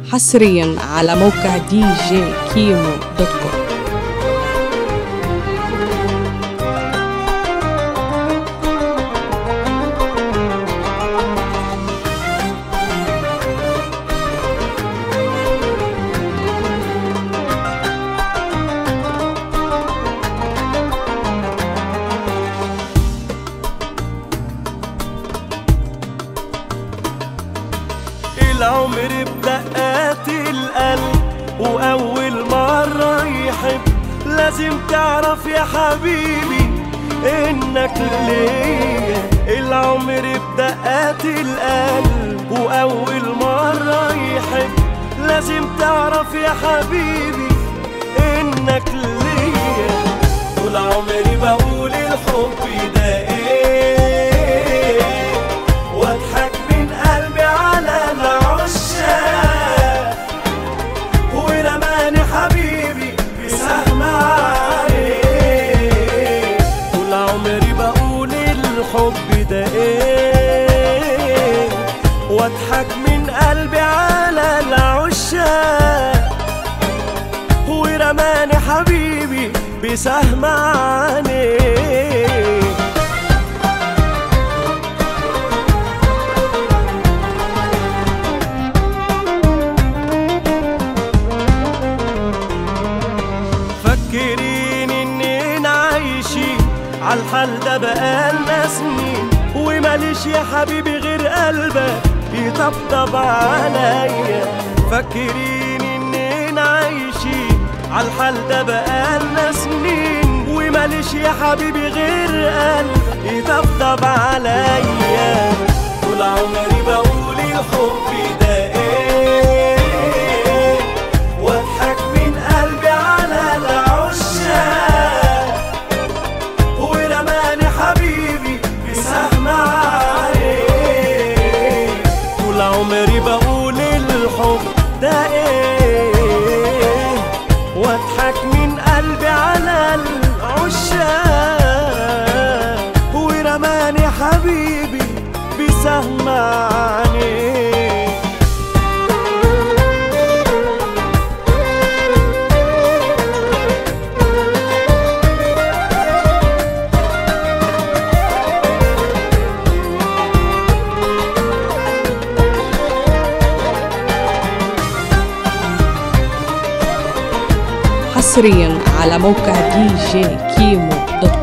حصريا على موقع دي جي كيمو دوت كوم العمر بدقات القلب وأول مرة يحب لازم تعرف يا حبيبي إنك ليا العمر بدقات القلب وأول مرة يحب لازم تعرف يا حبيبي إنك ليا طول عمري بقول الحب ده إيه واضحك من قلبي على العشاق ورماني حبيبي بسهم عليه طول عمري بقول الحب ده ايه واضحك من قلبي على العشاق ورماني حبيبي بسهم عليه فكرين اننا عايشين عالحال ده بقالنا سنين وماليش يا حبيبي غير قلبك يطبطب عليا فاكرين اننا عايشين عالحال ده بقالنا سنين وماليش يا حبيبي غير قلبك يطبطب عليا طول عمري بقول الحب ده ايه واضحك من قلبي على العشاق ورماني حبيبي بسهم عليه طول عمري بقول الحب ده ايه واضحك من قلبي على العشاق ورماني حبيبي بسهم عليه حصريا على موقع دي جي كيمو دوت كوم